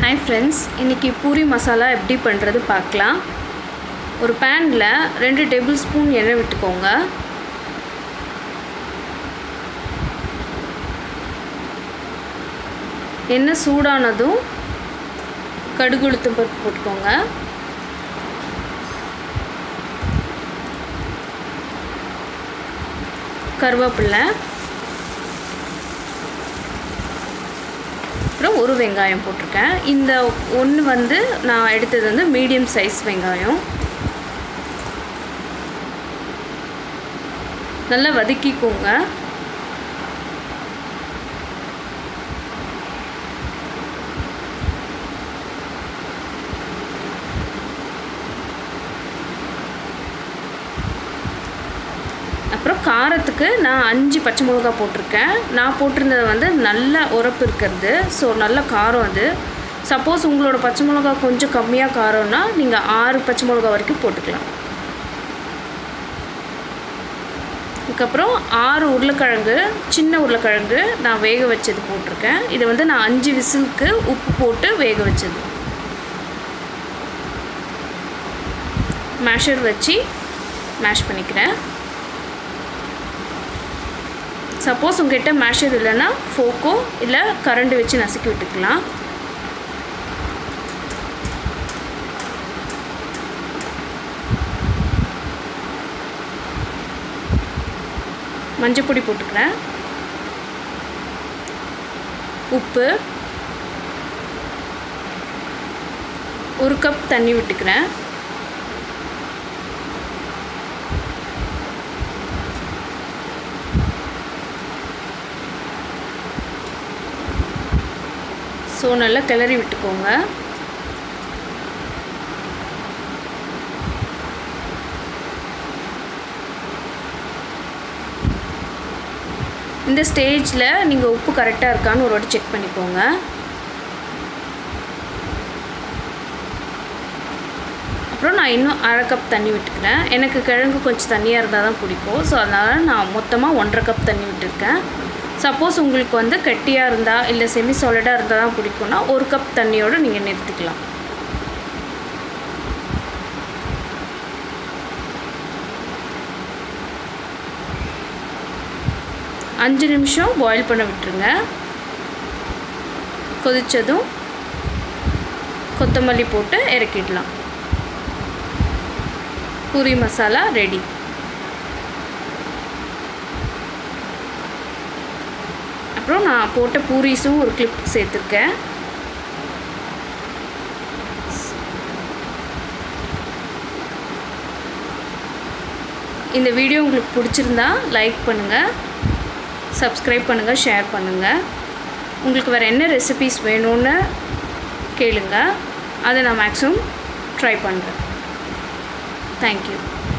hi friends இன்றைக்கி பூரி மசாலா எப்படி பண்ணுறது பார்க்கலாம் ஒரு பேனில் ரெண்டு டேபிள் ஸ்பூன் எண்ணெய் விட்டுக்கோங்க எண்ணெய் சூடானதும் கடுகு உளுத்தம் பருப்பு போட்டுக்கோங்க கருவேப்பில்லை அப்புறம் ஒரு வெங்காயம் போட்டிருக்கேன் இந்த ஒன்று வந்து நான் எடுத்தது வந்து மீடியம் சைஸ் வெங்காயம் நல்லா வதக்கிக்கோங்க அப்புறம் காரத்துக்கு நான் அஞ்சு பச்சை மிளகா போட்டிருக்கேன் நான் போட்டிருந்தது வந்து நல்ல உரப்பு இருக்கிறது ஸோ நல்ல காரம் அது சப்போஸ் உங்களோட பச்சை மிளகா கொஞ்சம் கம்மியாக காரம்னா நீங்கள் ஆறு பச்சை மிளகா வரைக்கும் போட்டுக்கலாம் அதுக்கப்புறம் ஆறு உருளைக்கிழங்கு சின்ன உருளைக்கிழங்கு நான் வேக வச்சது போட்டிருக்கேன் இது வந்து நான் அஞ்சு விசிலுக்கு உப்பு போட்டு வேக வச்சது மேஷர் வச்சு மேஷ் பண்ணிக்கிறேன் சப்போஸ் உங்கள்கிட்ட மேஷர் இல்லைன்னா ஃபோக்கோ இல்லை கரண்ட் வச்சு நசுக்கி விட்டுக்கலாம் மஞ்சப்பொடி போட்டுக்கிறேன் உப்பு ஒரு கப் தண்ணி விட்டுக்கிறேன் ஸோ நல்லா கிளறி விட்டுக்கோங்க இந்த ஸ்டேஜில் நீங்கள் உப்பு கரெக்டாக இருக்கான்னு ஒரு வாட்டி செக் பண்ணிக்கோங்க அப்புறம் நான் இன்னும் அரை கப் தண்ணி விட்டுக்கிறேன் எனக்கு கிழங்கு கொஞ்சம் தண்ணியாக இருந்தால் தான் பிடிக்கும் ஸோ அதனால் நான் மொத்தமாக ஒன்றரை கப் தண்ணி விட்டுருக்கேன் சப்போஸ் உங்களுக்கு வந்து கெட்டியாக இருந்தால் இல்லை செமி சாலிடாக இருந்தால் தான் பிடிக்கும்னா ஒரு கப் தண்ணியோடு நீங்கள் நிறுத்திக்கலாம் அஞ்சு நிமிஷம் பாயில் பண்ண விட்டுருங்க கொதித்ததும் கொத்தமல்லி போட்டு இறக்கிடலாம் பூரி மசாலா ரெடி அப்புறம் நான் போட்ட பூரிஸும் ஒரு கிளிப் சேர்த்துருக்கேன் இந்த வீடியோ உங்களுக்கு பிடிச்சிருந்தா லைக் பண்ணுங்கள் சப்ஸ்கிரைப் பண்ணுங்கள் ஷேர் பண்ணுங்கள் உங்களுக்கு வேறு என்ன ரெசிபீஸ் வேணும்னு கேளுங்க அதை நான் மேக்ஸிமம் ட்ரை பண்ணுறேன் தேங்க்யூ